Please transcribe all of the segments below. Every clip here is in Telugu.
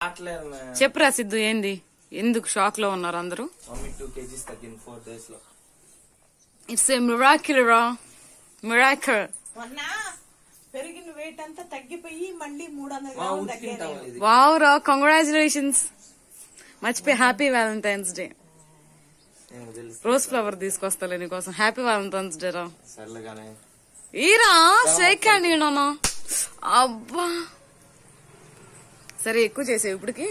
అట్లేదు చెప్పురా సిద్ధు ఏంది ఎందుకు షాక్ లో ఉన్నారు అందరూ మమ్మీ టూ కేజీస్ తగ్గింది ఫోర్ డేస్ లో ఇట్స్ ఏ మిరాకిల్ రా మిరాకిల్ మొన్న పెరిగిన వెయిట్ అంతా తగ్గిపోయి మళ్ళీ మూడు వందల మా గ్రాములు ఉతికింటాం తగ్గాను ఇది వావ్ రా కంగ్రాచులేషన్స్ మర్చిపోయి హ్యాపీ వ్యాలంటైన్స్ డే నేను తెలుసు రోజ్ ఫ్లవర్ తీసుకొస్తాలే నీకోసం హ్యాపీ వ్యాలంటైన్స్ డే రా సర్లేగానే ఈరా షేక్ హ్యాండ్ ఈయన అబ్బా సరే ఎక్కువ చేసావు ఇప్పటికి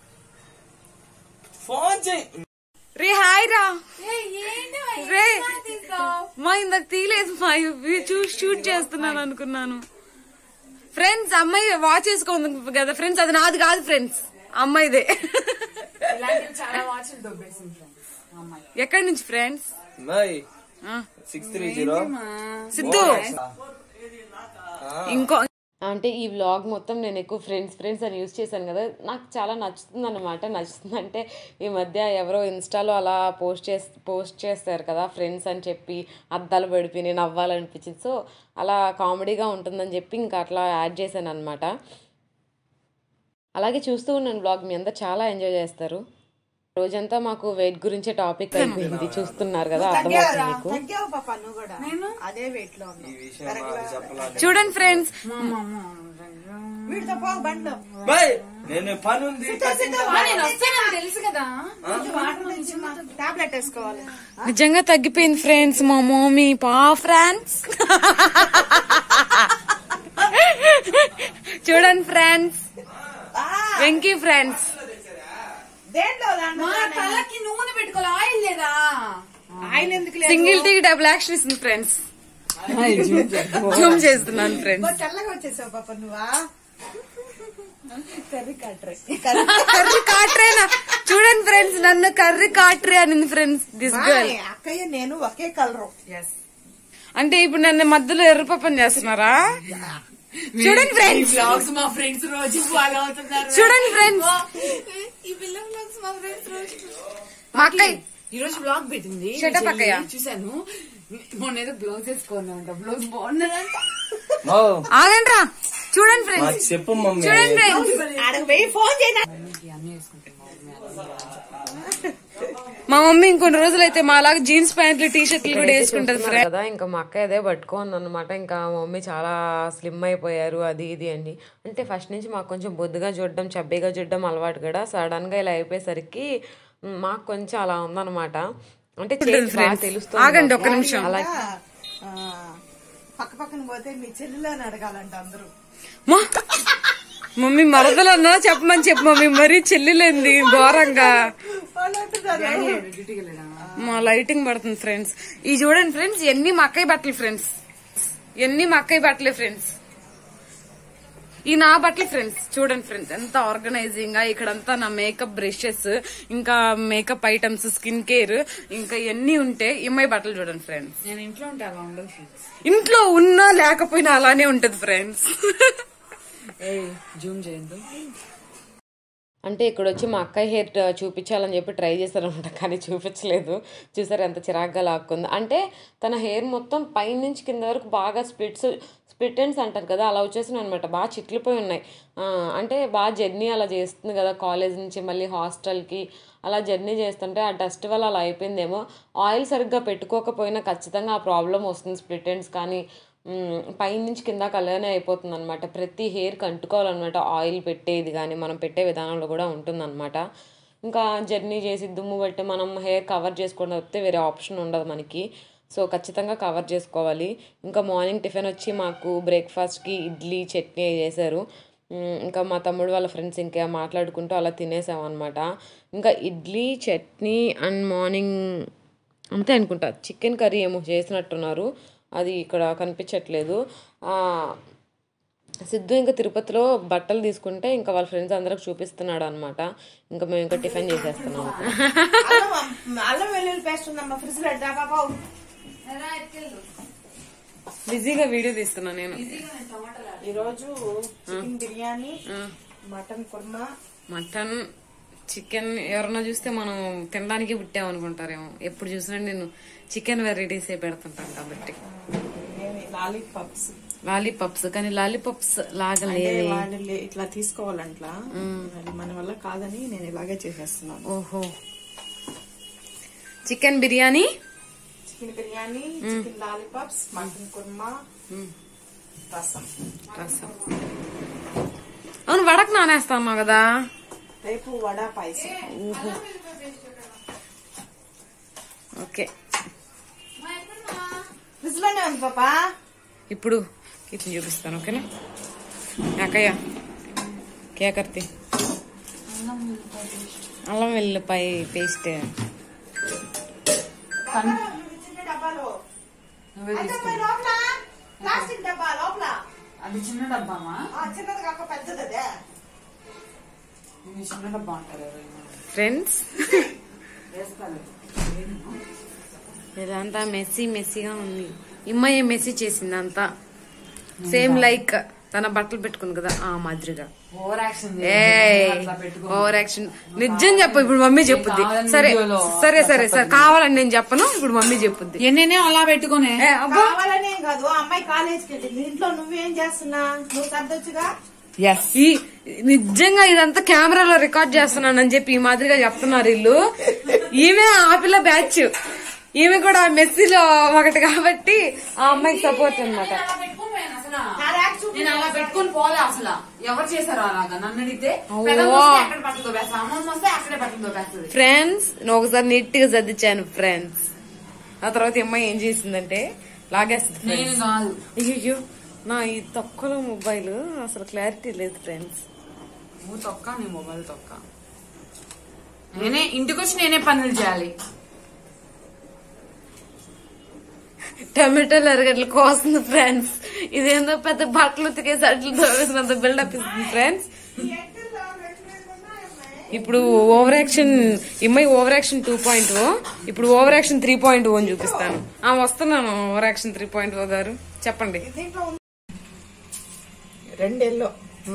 ఫోన్ చేయి రే హాయ్ రా రే మా ఇందాక తీయలేదు మా ఇవి చూసి షూట్ చేస్తున్నాను అనుకున్నాను ఫ్రెండ్స్ అమ్మాయి వాచ్ వేసుకోంది కదా ఫ్రెండ్స్ అది నాది కాదు ఫ్రెండ్స్ అమ్మాయిదే చాలా వాచ్లు దొబ్బేసింది ఫ్రెండ్స్ అమ్మాయి ఎక్కడి నుంచి friends my six three zero Siddhu ఇంకో అంటే ఈ వ్లాగ్ మొత్తం నేను ఎక్కువ ఫ్రెండ్స్ ఫ్రెండ్స్ అని యూజ్ చేశాను కదా నాకు చాలా నచ్చుతుంది అనమాట నచ్చుతుంది అంటే ఈ మధ్య ఎవరో ఇన్స్టాలో అలా పోస్ట్ చేస్ పోస్ట్ చేస్తారు కదా ఫ్రెండ్స్ అని చెప్పి అద్దాలు పడిపి నేను అవ్వాలనిపించింది సో అలా కామెడీగా ఉంటుందని చెప్పి ఇంకా అట్లా యాడ్ చేశాను అనమాట అలాగే చూస్తూ ఉన్నాను బ్లాగ్ మీ అందరు చాలా ఎంజాయ్ చేస్తారు రోజంతా మాకు వెయిట్ గురించే టాపిక్ అయిపోయింది చూస్తున్నారు కదా అర్థమవుతుంది మీకు తగ్గావు పాప నువ్వు కూడా అదే వెయిట్ లో ఈ ఉన్నావు విషయం మాకు చెప్పాలని చూడండి ఫ్రెండ్స్ వీడితో పోవు బండ్లో బై నేను పని ఉంది నేను వస్తానని తెలుసు కదా టాబ్లెట్ వేసుకోవాలి నిజంగా తగ్గిపోయింది ఫ్రెండ్స్ మా మమ్మీ పా ఫ్రెండ్స్ చూడండి ఫ్రెండ్స్ వెంకీ ఫ్రెండ్స్ దేంట్లో దాంట్లో మా తలకి నూనె పెట్టుకోవాలి ఆయిల్ లేదా ఆయన ఎందుకు లేదు సింగిల్ టీ డబుల్ యాక్షన్ ఇస్తుంది ఫ్రెండ్స్ జూమ్ చేస్తున్నాను ఫ్రెండ్స్ ఓ, తెల్లగా వచ్చేసావు పాప నువ్వా కర్రీ కట్రే కర్రీ కాట్రేనా చూడండి ఫ్రెండ్స్ నన్ను కర్రీ కాట్రే అనింది ఫ్రెండ్స్ దిస్ గర్ల్ అక్కయ్య నేను ఒకే కలరు అంటే ఇప్పుడు నన్ను మధ్యలో ఎర్రపప్పం చేస్తున్నారా చూడండి ఫ్రెండ్స్ బ్లాగ్స్ మా ఫ్రెండ్స్ రోజు ఫాలో అవుతున్నారు చూడండి ఫ్రెండ్స్ ఈ పిల్ల బ్లాగ్స్ మా ఫ్రెండ్స్ రోజు మా అక్కయ్య ఈ రోజు బ్లాగ్ పెట్టింది Shut up, మీ చెల్లి అక్కయ్య. చూశాను మొన్న ఏదో బ్లౌజ్ వేసుకున్నాంట బ్లౌజ్ బాగున్నదంట ఓ ఆగండి రా చూడండి ఫ్రెండ్స్ మాకు చెప్పు మమ్మీ చూడండి ఫ్రెండ్స్ ఆడకు పోయి ఫోన్ చేయనా అన్ని వేసుకుంటాను మా మమ్మీ ఇంకొన్ని రోజులైతే మా లాగా జీన్స్ ప్యాంట్లు టీ షర్ట్లు కూడా వేసుకుంటది ఫ్రెండ్ కదా ఇంకా మా అక్క అదే పట్టుకోంది అనమాట ఇంకా మా మమ్మీ చాలా స్లిమ్ అయిపోయారు అది ఇది అండి అంటే ఫస్ట్ నుంచి మాకు కొంచెం బొద్దుగా చూడడం చబ్బీగా చూడడం అలవాటు కూడా సడన్ గా ఇలా అయిపోయేసరికి మ్, మాకు కొంచెం అలా ఉందన్నమాట అంటే change బాగా తెలుస్తుంది ఆగండి ఒక్క నిమిషం ఆ, పక్క పక్కన పోతే మీ చెల్లెలని అడగాలంట అందరూ మా మమ్మీ మరదలన్నా చెప్పమని చెప్పు మమ్మీ మరీ చెల్లిలేంది ఘోరంగా వాళ్ళు అంటున్నారు. డ్యూటీకి వెళ్ళడా మా లైటింగ్ పడుతుంది ఫ్రెండ్స్ ఈ చూడండి ఫ్రెండ్స్ ఎన్ని మా అక్కయ్య బట్టలు ఫ్రెండ్స్ ఎన్ని మా అక్కయ్య బట్టలే ఫ్రెండ్స్ ఈ నా బట్టలు ఫ్రెండ్స్ చూడండి ఫ్రెండ్స్ ఎంత ఆర్గనైజింగ్ గా ఇక్కడంతా నా మేకప్ బ్రషెస్ ఇంకా మేకప్ ఐటమ్స్ స్కిన్ కేర్ ఇంకా ఎన్ని ఉంటే ఇమ్మాయి బట్టలు చూడండి ఫ్రెండ్స్ నేను ఇంట్లో ఉంటే అలా ఉండదు ఫ్రెండ్స్ ఇంట్లో ఉన్నా లేకపోయినా అలానే ఉంటది ఫ్రెండ్స్ ఏ జూమ్ చేయొద్దు అంటే ఇక్కడ వచ్చి మా అక్కయ్య హెయిర్ చూపించాలని చెప్పి ట్రై చేశారనమాట కానీ చూపించలేదు చూసారు ఎంత చిరాగ్గా లాక్కుంది అంటే తన హెయిర్ మొత్తం పైనుంచి కింద వరకు బాగా స్ప్లిట్స్ స్ప్లిట్ ఎండ్స్ అంటారు కదా అలా వచ్చేసినాయి అనమాట బాగా చిట్లిపోయి ఉన్నాయి ఆ, అంటే బాగా జర్నీ అలా చేస్తుంది కదా కాలేజ్ నుంచి మళ్ళీ హాస్టల్కి అలా జర్నీ చేస్తుంటే ఆ డస్ట్ వల్ల అలా అయిపోయిందేమో ఆయిల్ సరిగ్గా పెట్టుకోకపోయినా ఖచ్చితంగా ఆ ప్రాబ్లం వస్తుంది స్ప్లిట్ ఎండ్స్ కానీ మ్మ్, పైనుంచి కిందకి అలానే అయిపోతుంది అనమాట ప్రతి హెయిర్కి అంటుకోవాలన్నమాట ఆయిల్ పెట్టేది కానీ మనం పెట్టే విధానంలో కూడా ఉంటుందన్నమాట ఇంకా జర్నీ చేసి దుమ్ము బట్టి మనం హెయిర్ కవర్ చేసుకోవడం తప్పితే వేరే ఆప్షన్ ఉండదు మనకి సో ఖచ్చితంగా కవర్ చేసుకోవాలి ఇంకా మార్నింగ్ టిఫిన్ వచ్చి మాకు బ్రేక్ఫాస్ట్కి ఇడ్లీ చట్నీ చేశారు మ్మ్, ఇంకా మా తమ్ముడు వాళ్ళ ఫ్రెండ్స్ ఇంకా మాట్లాడుకుంటూ అలా తినేసాం అనమాట ఇంకా ఇడ్లీ చట్నీ అండ్ మార్నింగ్ అంతే అనుకుంటా చికెన్ కర్రీ ఏమో చేసినట్టున్నారు అది ఇక్కడ కనిపించట్లేదు ఆ, సిద్ధు ఇంకా తిరుపతిలో బట్టలు తీసుకుంటే ఇంకా వాళ్ళ ఫ్రెండ్స్ అందరికి చూపిస్తున్నాడు అనమాట ఇంకా మేము ఇంకా టిఫిన్ చేసేస్తున్నాం అల్లం అల్లం వెల్లుల్లి పేస్ట్ ఉందమ్మా ఫ్రిడ్జ్ లో దా పాప బిజీగా వీడియో తీస్తున్నా నేను ఈ రోజు chicken biryani mutton kurma mutton chicken ఎవరన్నా చూస్తే మనం తినడానికి పుట్టాం అనుకుంటారేమో ఎప్పుడు చూసినా నేను చికెన్ వెరైటీస్ పెడుతుంటాను కాబట్టి లాలీపాప్స్ లాలీపాప్స్ కానీ లాలీపాప్స్ లాగా అంటే లేవే వాళ్ళు లే- ఇట్లా తీసుకోవాలంట్లా అది మన వల్ల కాదని నేను ఇలాగే చేసేస్తున్నాను ఓహో chicken biryani chicken biryani chicken lollipops mutton kurma rasam rasam అవును వడకు నానేస్తామా కదా రేపు వడ పాయసం ఓహో ఓకే ఫ్రిడ్జ్ లోనే ఉంది పాపా ఇప్పుడు కిచెన్ చూపిస్తాను ఓకేనా అక్కయ్య కేకర్తి అల్లం వెల్లుల్లిపాయ పేస్ట్ చిన్న డబ్బాలో నువ్వే అయితే తీసుకో. పోయి లోపల ప్లాస్టిక్ డబ్బా లోపల అది చిన్న డబ్బామా ఆ, చిన్నది కాక పెద్దది అదే ఇది చిన్న డబ్బా అంటారు ఎవరైనా. ఫ్రెండ్స్ వేస్తారు ఇదంతా మెస్సీ మెస్సీగా ఉంది ఇమ్మయ్య మెస్సీ చేసింది అంతా సేమ్ లైక్ తన బట్టలు పెట్టుకుంది కదా ఆ మాదిరిగా ఓవర్ యాక్షన్ ఏ ఓవర్ యాక్షన్ నిజం చెప్పు ఇప్పుడు మమ్మీ చెప్పుద్ది కావాలని సరే వీడియోలో సరే సరే సరే కావాలని నేను చెప్పను ఇప్పుడు మమ్మీ చెప్పుద్ది ఎన్నేనే అలా పెట్టుకునే ఏ, అబ్బా కావాలనే కాదు ఆ అమ్మాయి కాలేజ్కి వెళ్ళింది ఇంట్లో నువ్వేం చేస్తున్నా నువ్వు సర్దొచ్చుగా ఎస్ ఈ నిజంగా ఇదంతా కెమెరాలో రికార్డ్ చేస్తున్నానని చెప్పి ఈ మాదిరిగా చెప్తున్నారు వీళ్ళు ఈమె ఆ పిల్ల బ్యాచ్ ఈమె కూడా మెస్సీలో ఒకటి కాబట్టి ఆ అమ్మాయికి సపోర్ట్ అనమాట నా ర్యాక్ చూపు. నేను అలా పెట్టుకుని పోలే అసలు ఎవరు చేశారు అలాగా నన్ను అడిగితే అవ్వా. పెద్దమ్మ వస్తే అక్కడ బట్టలు దోపేస్తా అమ్మమ్మ వస్తే అక్కడే బట్టలు దోపేస్తుంది ఫ్రెండ్స్ నేను ఒకసారి నీట్ గా సర్దిచ్చాను ఫ్రెండ్స్ ఆ తర్వాత ఈ అమ్మాయి ఏం చేసిందంటే లాగేస్తుంది నేను friends. కాదు అయ్యో నా ఈ తొక్కలో మొబైల్ అసలు క్లారిటీ లేదు ఫ్రెండ్స్ నువ్వు తొక్క నీ మొబైల్ తొక్క నేనే ఇంటికి వచ్చి నేనే పనులు చేయాలి టమాటాలు ఎరగడ్లు కోస్తుంది ఫ్రెండ్స్ ఇదేందో పెద్ద బట్టలు ఉతికేసి అట్లు తోవేసినంత బిల్డప్ ఇస్తుంది ఫ్రెండ్స్ ఇప్పుడు ఓవర్ యాక్షన్ ఇమ్మాయి over action two point O ఇప్పుడు over action three point O అని చూపిస్తాను ఆ వస్తున్నాను over action three point O గారు చెప్పండి దీంట్లో ఉంది. రెండేళ్ళు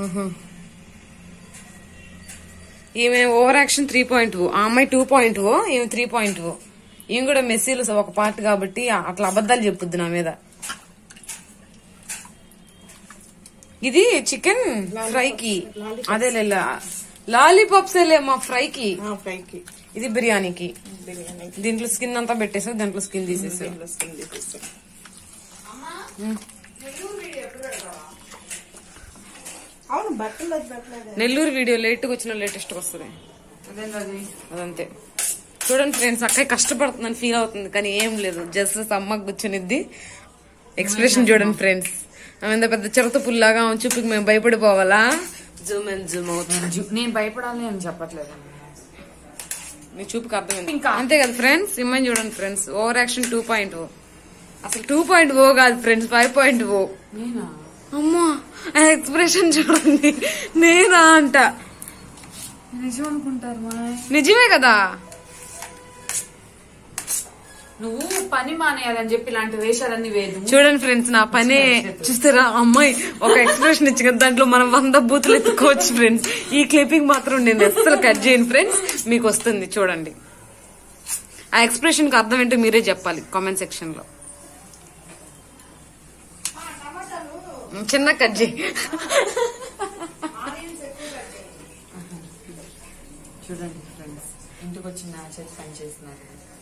ఈమె over action three point O ఆ అమ్మాయి టూ పాయింట్ ఓ ఈమె త్రీ పాయింట్ ఓ ఈమె కూడా మెస్సీలు ఒక పార్ట్ కాబట్టి అట్లా అబద్ధాలు చెప్పుద్ది నా మీద ఇది చికెన్ ఫ్రైకి అదే లాలీపాప్స్ మా ఫ్రైకి ఆ, ఫ్రైకి ఇది బిర్యానీకి బిర్యానీ దీంట్లో స్కిన్ అంతా పెట్టేసావు దాంట్లో స్కిన్ తీసేసావు దీంట్లో స్కిన్ తీసేస్తాం అవును బట్టలు అది పెట్టలేదు నెల్లూరు వీడియో లేట్ గా వచ్చిన లేటెస్ట్ వస్తుంది అదేంటది అదంతే చూడండి ఫ్రెండ్స్ అక్కయ్య కష్టపడుతుందని ఫీల్ అవుతుంది కానీ ఏం లేదు జస్ట్ అమ్మకు కూర్చునిద్ది ఎక్స్ప్రెషన్ చూడండి ఫ్రెండ్స్ ఆమె ఎంత పెద్ద చిరత పుల్లాగా ఆమె చూపుకి మేము భయపడిపోవాలా జూమ్ అండ్ జూమ్ అవుతుంది జు- నేను భయపడాలి అని చెప్పట్లేదు నీ చూపుకి అర్థమైంది ఇంకా. అంతే కదా ఫ్రెండ్స్ ఇమ్మని చూడండి friends over action two point O అసలు టూ పాయింట్ ఓ కాదు ఫ్రెండ్స్ ఫైవ్ పాయింట్ ఓ నేనా అమ్మా ఆ ఎక్స్ప్రెషన్ చూడండి నేనా అంట నిజం అనుకుంటారు మా నిజమే కదా నువ్వు పని మానేయాలని చెప్పి ఇలాంటి వేషాలన్నీ వేదు చూడండి ఫ్రెండ్స్ నా పనే చూస్తారా అమ్మాయి ఒక ఎక్స్ప్రెషన్ ఇచ్చి కదా దాంట్లో మనం వంద బూతులు ఎత్తుకోవచ్చు ఫ్రెండ్స్ ఈ క్లిప్పింగ్ మాత్రం నేను అస్సలు కట్ చేయను ఫ్రెండ్స్ మీకు వస్తుంది చూడండి ఆ ఎక్స్ప్రెషన్ కి అర్థం ఏంటో మీరే చెప్పాలి కామెంట్ సెక్షన్ లో చిన్న కట్ చేయి చూడండి ఫ్రెండ్స్ ఇంటికి వచ్చి నా చేతి పని చేస్తున్నారు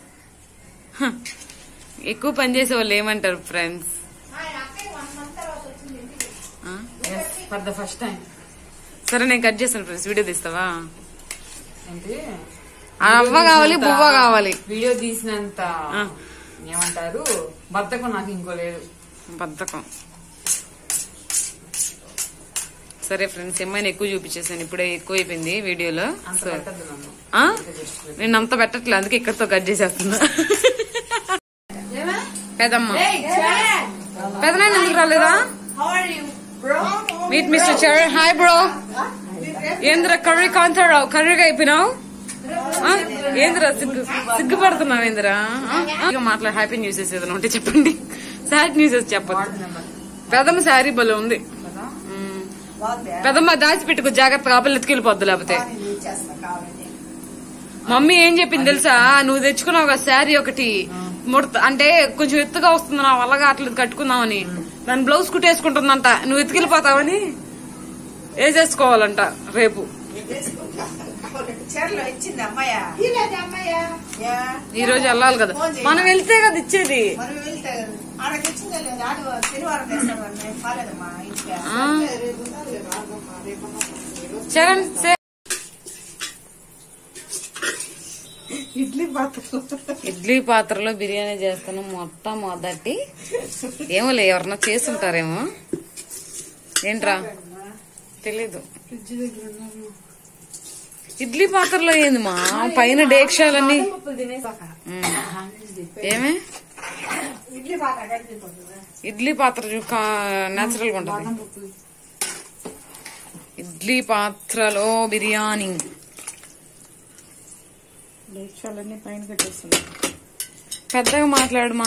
ఎక్కువ పని చేసే వాళ్ళు ఏమంటారు friends for the first time సరే నేను కట్ చేస్తాను ఫ్రెండ్స్ వీడియో తీస్తావా అంటే ఆ అవ్వ కావాలి బువ్వ కావాలి వీడియో తీసినంత ఆ. ఏమంటారు బద్దకం నాకు ఇంకో లేదు బద్ధకం సరే ఫ్రెండ్స్ ఏమైనా ఎక్కువ చూపించేసాను ఇప్పుడే ఎక్కువ అయిపోయింది వీడియోలో అంత సో పెట్టద్దు నన్ను ఆ? నేను అంత పెట్టట్లే అందుకే ఇక్కడితో కట్ చేసేస్తున్నా పెదమ్మ పెదనాయన ఎందుకు రాలేదా meet mister Charan hi bro ఏంద్ర కర్రీ కాంతారావు కర్రీగా అయిపోయినావు ఆ? ఏందిరా సిగ్గు సిగ్గుపడుతున్నావు ఏందిరా ఆ? ఆ? ఇక మాట్లాడ హ్యాపీ న్యూసెస్ ఏదైనా ఉంటే చెప్పండి సాడ్ న్యూసెస్ చెప్పండి పెదమ్మ శారీ భలే ఉంది కదా మ్మ్. పెదమ్మ దాచిపెట్టుకో జాగ్రత్తగా ఆపలు ఎత్తుకెళ్ళిపోద్దు లేకపోతే మమ్మీ ఏం చెప్పింది తెలుసా నువ్వు తెచ్చుకున్నావు కదా శారీ ఒకటి ముడత అంటే కొంచెం ఎత్తుగా వస్తుంది నా వల్ల అట్లా కట్టుకుందామని దాని బ్లౌజ్ కుట్టేసుకుంటుందంట నువ్వు ఎత్తుకెళ్ళిపోతావని వేసేసుకోవాలంట రేపు చీరలో ఇచ్చింది అమ్మాయ ఇలాది అమ్మాయ యా. ఈ రోజు వెళ్ళాలి కదా ఫోన్ చేయి. మనం వెళ్తే కదా ఇచ్చేది మనం వెళ్తే ఆడకి ఇచ్చిందా లేదు ఆడు శనివారం వేస్తామని నేను కాలేదమ్మా ఇంటికి ఆ. చరణ్ సే- ఇడ్లీ పాత్రలు ఇడ్లీ పాత్రలో బిర్యానీ చేస్తాను మొత్తం మొదటి ఏమో లే ఎవరన్నా చేసుంటారేమో ఏంట్రా తెలీదు ఇడ్లీ పాత్రలో ఏంది మా పైన డేక్షాలన్నీ ఉమ్. ఏమే ఇడ్లీ పాత్ర కలిపిపోతుంది ఇడ్లీ పాత్ర నేచురల్ గా ఉంటది ఇడ్లీ పాత్రలో బిర్యానీ డేక్షాలన్నీ పైన కట్టేస్తున్నాయి పెద్దగా మాట్లాడుమా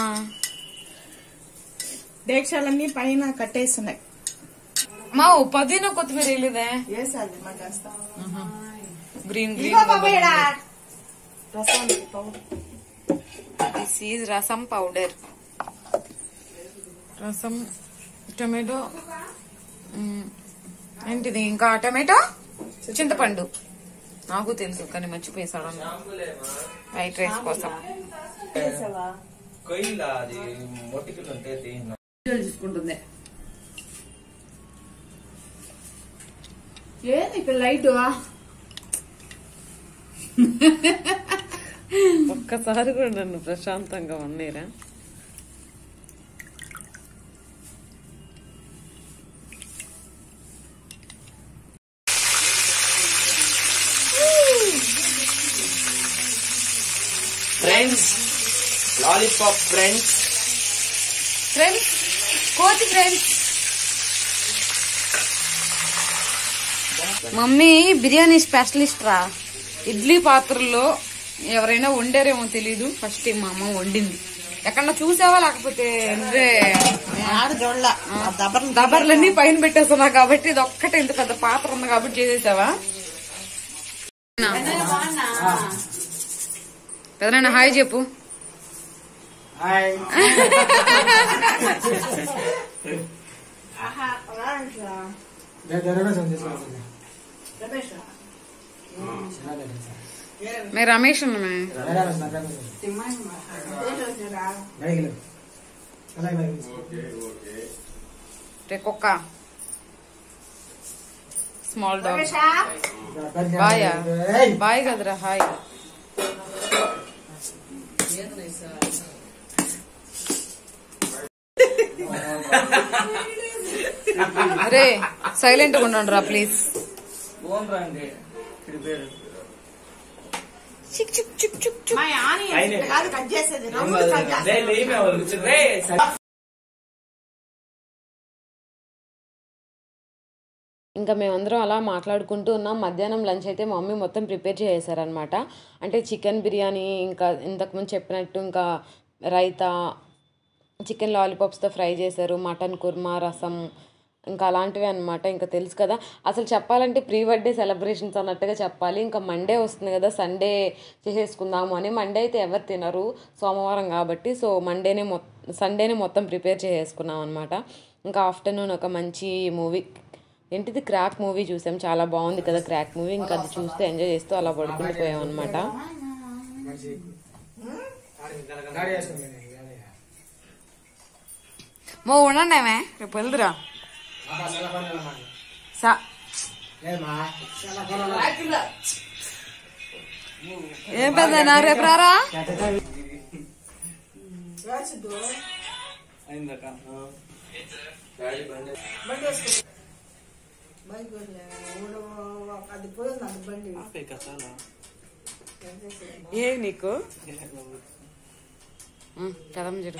డేక్షాలన్నీ పైన కట్టేస్తున్నాయి మా పదిన కొత్తిమీర వేయలేదే వేసాలి మా కాస్త గ్రీన్ ఇదిగో బాబా గ్రీన్ ఈడ. రసానికి powder this is rasam powder rasam tomato మ్, ఏంటిది ఇంకా టొమాటో చింతపండు నాకు తెలుసు కానీ మర్చిపోయేసాడు వైట్ రైస్ కోసం కొయ్యిలా అది మొట్టికలు ఉంటే తీసిన చూసుకుంటుంది ఏంది ఇక్కడ లైట్ ఒక్కసారి కూడా నన్ను ప్రశాంతంగా ఉన్నీరా ఫ్రెండ్స్ లాలీపాప్ ఫ్రెండ్స్ ఫ్రెండ్స్ కోతి ఫ్రెండ్స్ మమ్మీ బిర్యానీ స్పెషలిస్ట్ రా ఇడ్లీ పాత్రలో ఎవరైనా వండారేమో తెలీదు ఫస్ట్ మా అమ్మ వండింది ఎక్కడన్నా చూసావా లేకపోతే నువ్వే ఆడు చూడలా దబ్బర్లు దబర్లన్నీ పైన పెట్టేస్తున్నా కాబట్టి ఇది ఒక్కటే ఇంత పెద్ద పాత్ర ఉంది కాబట్టి చేసేసావా పెదనాన్న హాయ్ చెప్పు ఆహా రాంట్రా రమేష్ మే రమేష్ ఉన్నామే రా రే కుక్క స్మాల్ డాగ్ రమేషా బాయ్ బాయ్ కదరా హాయ్ అరే సైలెంట్ గా ఉండండి రా ప్లీజ్ ఫోన్ రండి ఇది పేరు చిక్ చిక్ చిక్ చిక్ చిక్ మా ఆని ఆయనే. కాదు కట్ చేసేది రమ్ముడు కట్ రే, చేసేది లేమే వాళ్ళు కూర్చొని, రే, సరే. ఇంకా మేమందరం అలా మాట్లాడుకుంటూ ఉన్నాం మధ్యాహ్నం లంచ్ అయితే మా మమ్మీ మొత్తం ప్రిపేర్ చేసేసారనమాట అంటే చికెన్ బిర్యానీ ఇంకా ఇంతకుముందు చెప్పినట్టు ఇంకా రైతా చికెన్ లాలీపాప్స్తో ఫ్రై చేశారు మటన్ కుర్మా రసం ఇంకా అలాంటివి అనమాట ఇంకా తెలుసు కదా అసలు చెప్పాలంటే ప్రీ బర్త్డే సెలబ్రేషన్స్ అన్నట్టుగా చెప్పాలి ఇంకా మండే వస్తుంది కదా సండే చేసేసుకుందాము అని మండే అయితే ఎవరు తినరు సోమవారం కాబట్టి సో మండేనే మొ సండేనే మొత్తం ప్రిపేర్ చేసేసుకున్నాం అనమాట ఇంకా ఆఫ్టర్నూన్ ఒక మంచి మూవీ ఏంటిది క్రాక్ మూవీ చూసాం చాలా బాగుంది కదా క్రాక్ మూవీ ఇంకా అది చూస్తూ ఎంజాయ్ చేస్తూ అలా పడుకుని పోయాం అనమాట మో ఉండండి ఆమె రేపు వెళ్దురా సా ఏం పెద్దనా రేపు రారా అయిందక్క ఆ. డాడీ బండి బైక్ ఊడు అది పోయింది అది బండి ఆపే కసాలా ఏ నీకు కదం జరు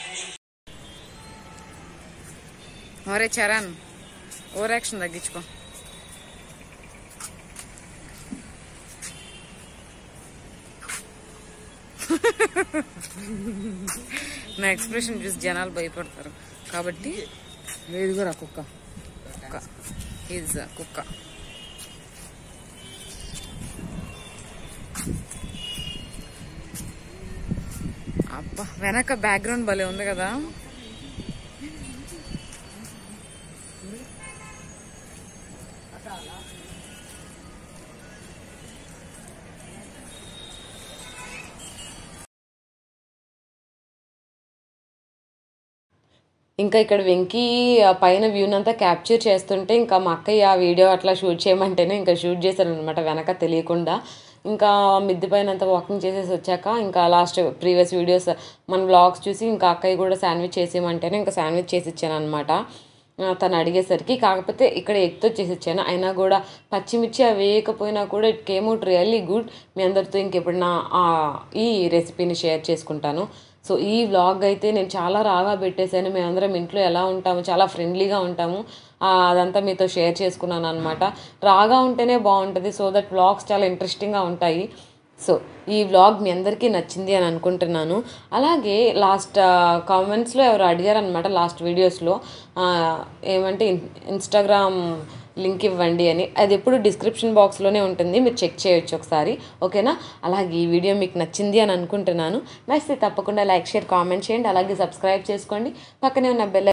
మరే చరణ్ ఓవర్ యాక్షన్ తగ్గించుకో నా ఎక్స్ప్రెషన్ చూసి జనాలు భయపడతారు కాబట్టి లేదు కూడా కుక్క కుక్క ఈజ్ కుక్క అబ్బా వెనక బ్యాక్గ్రౌండ్ భలే ఉంది కదా ఇంకా ఇక్కడ వెంకీ ఆ పైన వ్యూనంతా క్యాప్చర్ చేస్తుంటే ఇంకా మా అక్కయ్య ఆ వీడియో అట్లా షూట్ చేయమంటేనే ఇంకా షూట్ చేశాను అనమాట వెనక తెలియకుండా ఇంకా మిద్ది పైన అంతా వాకింగ్ చేసేసి వచ్చాక ఇంకా లాస్ట్ ప్రీవియస్ వీడియోస్ మన బ్లాగ్స్ చూసి ఇంకా అక్కయ్య కూడా శాండ్విచ్ చేసేయమంటేనే ఇంకా శాండ్విచ్ చేసి ఇచ్చాను అనమాట తను అడిగేసరికి కాకపోతే ఇక్కడ ఎగ్తో చేసి ఇచ్చాను అయినా కూడా పచ్చిమిర్చి అవి వేయకపోయినా కూడా it came out really good మీ అందరితో ఇంకెప్పుడన్నా ఆ, ఈ రెసిపీని షేర్ చేసుకుంటాను సో ఈ వ్లాగ్ అయితే నేను చాలా రాగా పెట్టేశాను మేమందరం ఇంట్లో ఎలా ఉంటాము చాలా ఫ్రెండ్లీగా ఉంటాము ఆ, అదంతా మీతో షేర్ చేసుకున్నాను అనమాట రాగా ఉంటేనే బాగుంటుంది సో దట్ వ్లాగ్స్ చాలా ఇంట్రెస్టింగ్గా ఉంటాయి సో ఈ వ్లాగ్ మీ అందరికీ నచ్చింది అని అనుకుంటున్నాను అలాగే లాస్ట్ కామెంట్స్లో ఎవరు అడిగారనమాట లాస్ట్ వీడియోస్లో ఏమంటే ఇన్ ఇన్స్టాగ్రామ్ లింక్ ఇవ్వండి అని అది ఎప్పుడు డిస్క్రిప్షన్ బాక్స్లోనే ఉంటుంది మీరు చెక్ చేయొచ్చు ఒకసారి ఓకేనా అలాగే ఈ వీడియో మీకు నచ్చింది అని అనుకుంటున్నాను నచ్చితే తప్పకుండా లైక్ షేర్ కామెంట్ చేయండి అలాగే సబ్స్క్రైబ్ చేసుకోండి పక్కనే ఉన్న బెల్